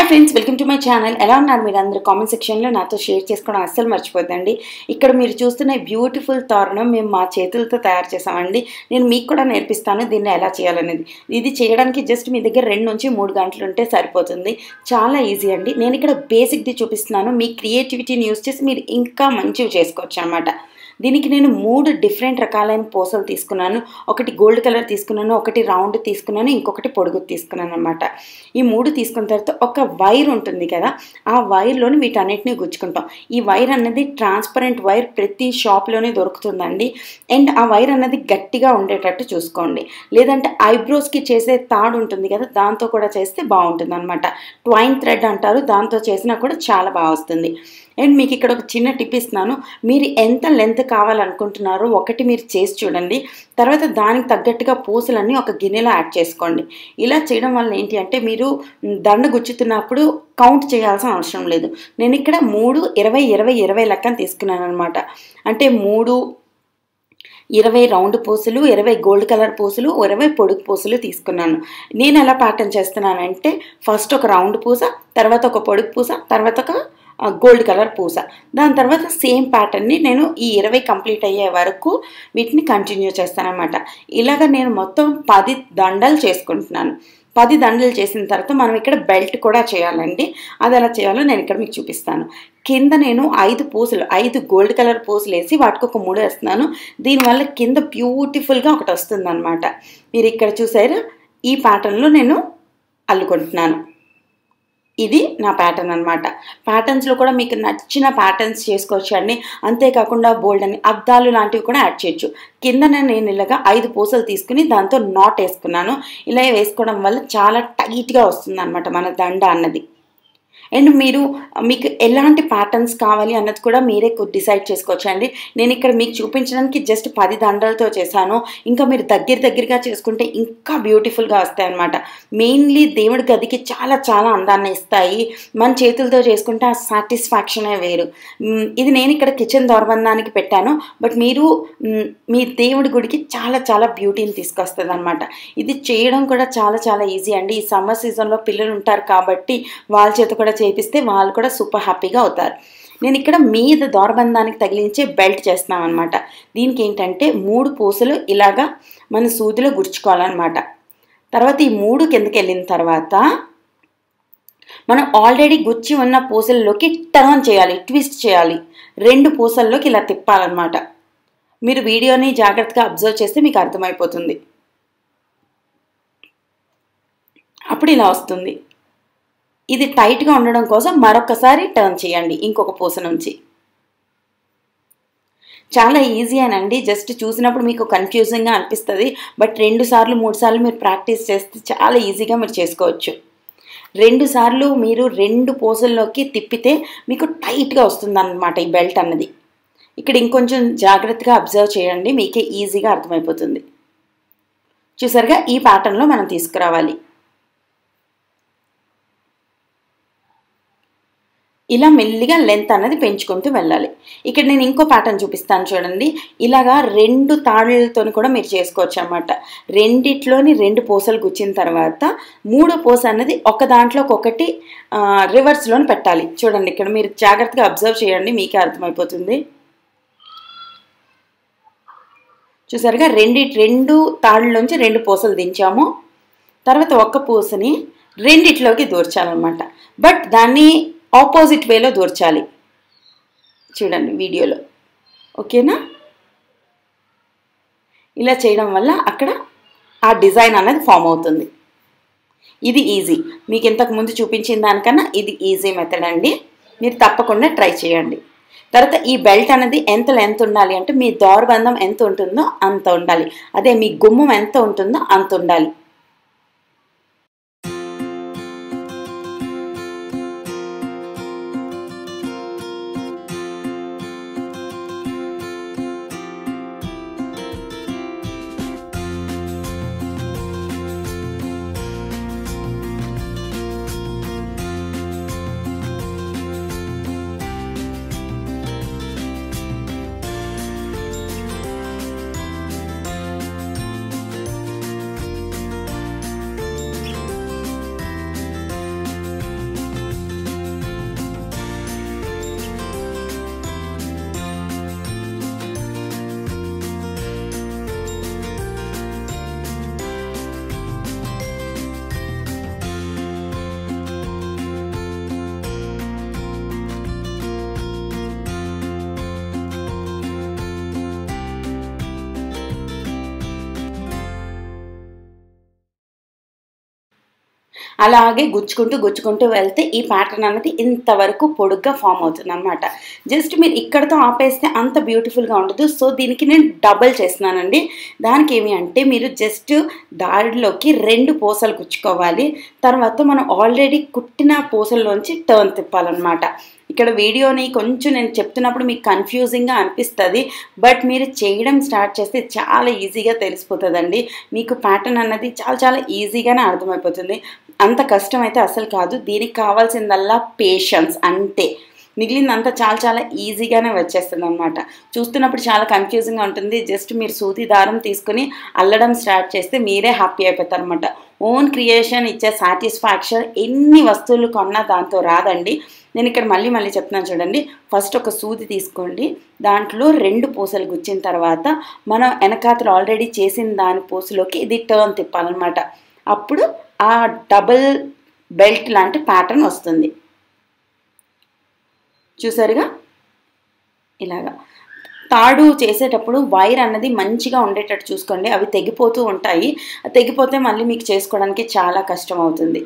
friends welcome to my channel ఎలా ఉన్నారు మీరు అందరూ కామెంట్ సెక్షన్లో నాతో షేర్ చేసుకోవడం అస్సలు మర్చిపోద్దండి ఇక్కడ మీరు చూస్తున్న బ్యూటిఫుల్ తోరణం మేము మా చేతులతో తయారు చేసామండి నేను మీకు కూడా నేర్పిస్తాను దీన్ని ఎలా చేయాలనేది ఇది చేయడానికి జస్ట్ మీ దగ్గర రెండు నుంచి మూడు గంటలు ఉంటే సరిపోతుంది చాలా ఈజీ అండి నేను ఇక్కడ బేసిక్ది చూపిస్తున్నాను మీ క్రియేటివిటీని యూస్ చేసి మీరు ఇంకా మంచివి చేసుకోవచ్చు అనమాట దీనికి నేను మూడు డిఫరెంట్ రకాలైన పూసలు తీసుకున్నాను ఒకటి గోల్డ్ కలర్ తీసుకున్నాను ఒకటి రౌండ్ తీసుకున్నాను ఇంకొకటి పొడుగు తీసుకున్నాను అనమాట ఈ మూడు తీసుకున్న తర్వాత ఒక వైర్ ఉంటుంది కదా ఆ వైర్లోని వీటన్నిటిని గుచ్చుకుంటాం ఈ వైర్ అన్నది ట్రాన్స్పరెంట్ వైర్ ప్రతి షాప్లోనే దొరుకుతుందండి అండ్ ఆ వైర్ అన్నది గట్టిగా ఉండేటట్టు చూసుకోండి లేదంటే ఐబ్రోస్కి చేసే తాడు ఉంటుంది కదా దాంతో కూడా చేస్తే బాగుంటుంది అనమాట ట్వైన్ థ్రెడ్ అంటారు దాంతో చేసినా కూడా చాలా బాగా వస్తుంది అండ్ మీకు ఇక్కడ ఒక చిన్న టిప్ ఇస్తున్నాను మీరు ఎంత లెంత్ కావాలనుకుంటున్నారో ఒకటి మీరు చేసి చూడండి తర్వాత దానికి తగ్గట్టుగా పూసలన్నీ ఒక గిన్నెలో యాడ్ చేసుకోండి ఇలా చేయడం వల్ల ఏంటి అంటే మీరు దండ గుచ్చుతున్నప్పుడు కౌంట్ చేయాల్సిన అవసరం లేదు నేను ఇక్కడ మూడు ఇరవై ఇరవై ఇరవై లెక్కన తీసుకున్నాను అనమాట అంటే మూడు ఇరవై రౌండ్ పూసలు ఇరవై గోల్డ్ కలర్ పూసలు ఇరవై పొడుగు పూసలు తీసుకున్నాను నేను ఎలా ప్యాటర్న్ చేస్తున్నానంటే ఫస్ట్ ఒక రౌండ్ పూస తర్వాత ఒక పొడుగు పూస తర్వాత ఒక గోల్డ్ కలర్ పూస దాని తర్వాత సేమ్ ప్యాటర్న్ని నేను ఈ ఇరవై కంప్లీట్ అయ్యే వరకు వీటిని కంటిన్యూ చేస్తానన్నమాట ఇలాగ నేను మొత్తం పది దండలు చేసుకుంటున్నాను పది దండలు చేసిన తర్వాత మనం ఇక్కడ బెల్ట్ కూడా చేయాలండి అది ఎలా చేయాలో నేను ఇక్కడ మీకు చూపిస్తాను కింద నేను ఐదు పూసలు ఐదు గోల్డ్ కలర్ పూసలు వేసి వాటికి ఒక మూడు వేస్తున్నాను దీనివల్ల కింద బ్యూటిఫుల్గా ఒకటి వస్తుంది అనమాట మీరు ఇక్కడ చూసారు ఈ ప్యాటర్న్లో నేను అల్లుకుంటున్నాను ఇది నా ప్యాటర్న్ అనమాట ప్యాటర్న్స్లో కూడా మీకు నచ్చిన ప్యాటర్న్స్ చేసుకోవచ్చు అండి అంతేకాకుండా బోల్డ్ అని అద్దాలు లాంటివి కూడా యాడ్ చేయొచ్చు కింద నేను ఇలాగా ఐదు పూసలు తీసుకుని దాంతో నాట్ వేసుకున్నాను ఇలా వేసుకోవడం వల్ల చాలా టైట్గా వస్తుంది అనమాట మన దండ అన్నది అండ్ మీరు మీకు ఎలాంటి ప్యాటర్న్స్ కావాలి అన్నది కూడా మీరే డిసైడ్ చేసుకోవచ్చు అండి నేను ఇక్కడ మీకు చూపించడానికి జస్ట్ పది దండలతో చేశాను ఇంకా మీరు దగ్గర దగ్గరగా చేసుకుంటే ఇంకా బ్యూటిఫుల్గా వస్తాయి అనమాట మెయిన్లీ దేవుడి గదికి చాలా చాలా అందాన్ని ఇస్తాయి మన చేతులతో చేసుకుంటే ఆ సాటిస్ఫాక్షనే వేరు ఇది నేను ఇక్కడ కిచెన్ దౌర్బంధానికి పెట్టాను బట్ మీరు మీ దేవుడి గుడికి చాలా చాలా బ్యూటీని తీసుకొస్తుంది అనమాట ఇది చేయడం కూడా చాలా చాలా ఈజీ అండి ఈ సమ్మర్ సీజన్లో పిల్లలు ఉంటారు కాబట్టి వాళ్ళ చేత కూడా చేపిస్తే వాళ్ళు కూడా సూపర్ హ్యాపీగా అవుతారు నేను ఇక్కడ మీద దౌర్బంధానికి తగిలించే బెల్ట్ చేస్తున్నాం అనమాట దీనికి ఏంటంటే మూడు పూసలు ఇలాగా మన సూదిలో గుర్చుకోవాలన్నమాట తర్వాత ఈ మూడు కిందకి వెళ్ళిన తర్వాత మనం ఆల్రెడీ గుచ్చి ఉన్న పూసల్లోకి టర్న్ చేయాలి ట్విస్ట్ చేయాలి రెండు పూసల్లోకి ఇలా తిప్పాలన్నమాట మీరు వీడియోని జాగ్రత్తగా అబ్జర్వ్ చేస్తే మీకు అర్థమైపోతుంది అప్పుడు ఇలా వస్తుంది ఇది టైట్గా ఉండడం కోసం మరొకసారి టర్న్ చేయండి ఇంకొక పూస నుంచి చాలా ఈజీ అనండి జస్ట్ చూసినప్పుడు మీకు కన్ఫ్యూజింగ్గా అనిపిస్తుంది బట్ రెండు సార్లు మూడు సార్లు మీరు ప్రాక్టీస్ చేస్తే చాలా ఈజీగా మీరు చేసుకోవచ్చు రెండు సార్లు మీరు రెండు పూసల్లోకి తిప్పితే మీకు టైట్గా వస్తుంది అన్నమాట ఈ బెల్ట్ అన్నది ఇక్కడ ఇంకొంచెం జాగ్రత్తగా అబ్జర్వ్ చేయండి మీకే ఈజీగా అర్థమైపోతుంది చూసారుగా ఈ ప్యాటర్న్లో మనం తీసుకురావాలి ఇలా మెల్లిగా లెంత్ అన్నది పెంచుకుంటూ వెళ్ళాలి ఇక్కడ నేను ఇంకో ప్యాటర్న్ చూపిస్తాను చూడండి ఇలాగా రెండు తాళ్ళతో కూడా మీరు చేసుకోవచ్చు అనమాట రెండిట్లోని రెండు పూసలు గుచ్చిన తర్వాత మూడో పూస అన్నది ఒక దాంట్లోకి ఒకటి రివర్స్లోని పెట్టాలి చూడండి ఇక్కడ మీరు జాగ్రత్తగా అబ్జర్వ్ చేయండి మీకే అర్థమైపోతుంది చూసారుగా రెండి రెండు తాళ్ళలోంచి రెండు పూసలు దించాము తర్వాత ఒక్క పూసని రెండిట్లోకి దూర్చాలన్నమాట బట్ దాన్ని ఆపోజిట్ వేలో దూర్చాలి చూడండి వీడియోలో ఓకేనా ఇలా చేయడం వల్ల అక్కడ ఆ డిజైన్ అనేది ఫామ్ అవుతుంది ఇది ఈజీ మీకు ఇంతకు ముందు చూపించిన దానికన్నా ఇది ఈజీ మెథడ్ అండి మీరు తప్పకుండా ట్రై చేయండి తర్వాత ఈ బెల్ట్ అనేది ఎంత లెంత్ ఉండాలి అంటే మీ దౌర్బంధం ఎంత ఉంటుందో అంత ఉండాలి అదే మీ గుమ్మం ఎంత ఉంటుందో అంత ఉండాలి అలాగే గుచ్చుకుంటూ గుచ్చుకుంటూ వెళ్తే ఈ ప్యాటర్న్ అనేది ఇంతవరకు పొడుగ్గా ఫామ్ అవుతుంది అనమాట జస్ట్ మీరు ఇక్కడతో ఆపేస్తే అంత బ్యూటిఫుల్గా ఉండదు సో దీనికి నేను డబల్ చేస్తున్నానండి దానికి ఏమి అంటే మీరు జస్ట్ దారిలోకి రెండు పూసలు గుచ్చుకోవాలి తర్వాత మనం ఆల్రెడీ కుట్టిన పూసల్లోంచి టర్న్ తిప్పాలన్నమాట ఇక్కడ వీడియోని కొంచెం నేను చెప్తున్నప్పుడు మీకు కన్ఫ్యూజింగ్గా అనిపిస్తుంది బట్ మీరు చేయడం స్టార్ట్ చేస్తే చాలా ఈజీగా తెలిసిపోతుందండి మీకు ప్యాటర్న్ అన్నది చాలా చాలా ఈజీగానే అర్థమైపోతుంది అంత కష్టం అయితే అసలు కాదు దీనికి కావాల్సిందల్లా పేషెన్స్ అంతే మిగిలిందంతా చాలా చాలా ఈజీగానే వచ్చేస్తుంది అనమాట చూస్తున్నప్పుడు చాలా కన్ఫ్యూజింగ్గా ఉంటుంది జస్ట్ మీరు సూది దారం తీసుకుని అల్లడం స్టార్ట్ చేస్తే మీరే హ్యాపీ అయిపోతారు అనమాట ఓన్ క్రియేషన్ ఇచ్చే సాటిస్ఫాక్షన్ ఎన్ని వస్తువులు కొన్నా దాంతో రాదండి నేను ఇక్కడ మళ్ళీ మళ్ళీ చెప్తున్నాను చూడండి ఫస్ట్ ఒక సూది తీసుకోండి దాంట్లో రెండు పూసలు గుచ్చిన తర్వాత మనం వెనకాతలు ఆల్రెడీ చేసిన దాని పూసలోకి ఇది టర్న్ తిప్పాలన్నమాట అప్పుడు ఆ డబుల్ బెల్ట్ లాంటి ప్యాటర్న్ వస్తుంది చూసారుగా ఇలాగా తాడు చేసేటప్పుడు వైర్ అన్నది మంచిగా ఉండేటట్టు చూసుకోండి అవి తెగిపోతూ ఉంటాయి తెగిపోతే మళ్ళీ మీకు చేసుకోవడానికి చాలా కష్టం అవుతుంది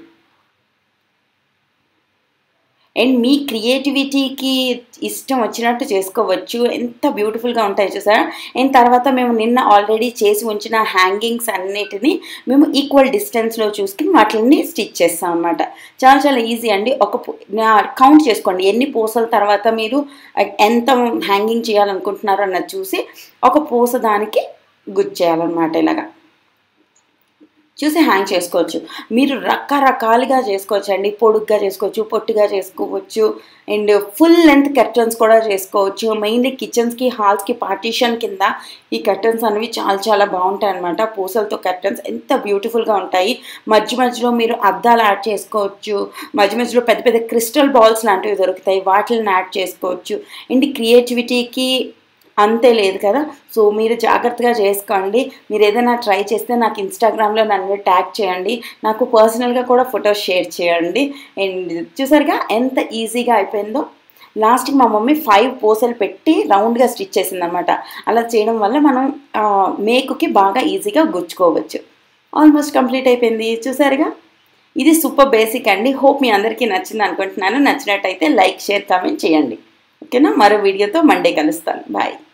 అండ్ మీ క్రియేటివిటీకి ఇష్టం వచ్చినట్టు చేసుకోవచ్చు ఎంత బ్యూటిఫుల్గా ఉంటాయి చూసారా అండ్ తర్వాత మేము నిన్న ఆల్రెడీ చేసి ఉంచిన హ్యాంగింగ్స్ అన్నిటిని మేము ఈక్వల్ డిస్టెన్స్లో చూసుకుని వాటిని స్టిచ్ చేస్తాం అనమాట చాలా చాలా ఈజీ అండి ఒక కౌంట్ చేసుకోండి ఎన్ని పూసల తర్వాత మీరు ఎంత హ్యాంగింగ్ చేయాలనుకుంటున్నారో అన్నది చూసి ఒక పూస దానికి గుచ్చేయాలన్నమాట ఇలాగా చూసి హ్యాంగ్ చేసుకోవచ్చు మీరు రకరకాలుగా చేసుకోవచ్చు అండి పొడుగ్గా చేసుకోవచ్చు పొట్టిగా చేసుకోవచ్చు అండ్ ఫుల్ లెంత్ కర్టన్స్ కూడా చేసుకోవచ్చు మెయిన్లీ కిచెన్స్కి హాల్స్కి పార్టీషన్ కింద ఈ కర్టన్స్ అనేవి చాలా చాలా బాగుంటాయి అనమాట పూసలతో కర్టన్స్ ఎంత బ్యూటిఫుల్గా ఉంటాయి మధ్య మధ్యలో మీరు అద్దాలు యాడ్ చేసుకోవచ్చు మధ్య మధ్యలో పెద్ద పెద్ద క్రిస్టల్ బాల్స్ లాంటివి దొరుకుతాయి వాటిని యాడ్ చేసుకోవచ్చు అండ్ క్రియేటివిటీకి అంతే లేదు కదా సో మీరు జాగ్రత్తగా చేసుకోండి మీరు ఏదైనా ట్రై చేస్తే నాకు ఇన్స్టాగ్రామ్లో నన్ను ట్యాగ్ చేయండి నాకు పర్సనల్గా కూడా ఫొటోస్ షేర్ చేయండి అండ్ చూసారుగా ఎంత ఈజీగా అయిపోయిందో లాస్ట్కి మా మమ్మీ ఫైవ్ పూసలు పెట్టి రౌండ్గా స్టిచ్ చేసింది అనమాట అలా చేయడం వల్ల మనం మేకుకి బాగా ఈజీగా గుచ్చుకోవచ్చు ఆల్మోస్ట్ కంప్లీట్ అయిపోయింది చూసారుగా ఇది సూపర్ బేసిక్ అండి హోప్ మీ అందరికీ నచ్చింది అనుకుంటున్నాను నచ్చినట్టయితే లైక్ షేర్ కామెంట్ చేయండి ఓకేనా మరో వీడియోతో మండే కలుస్తాను బాయ్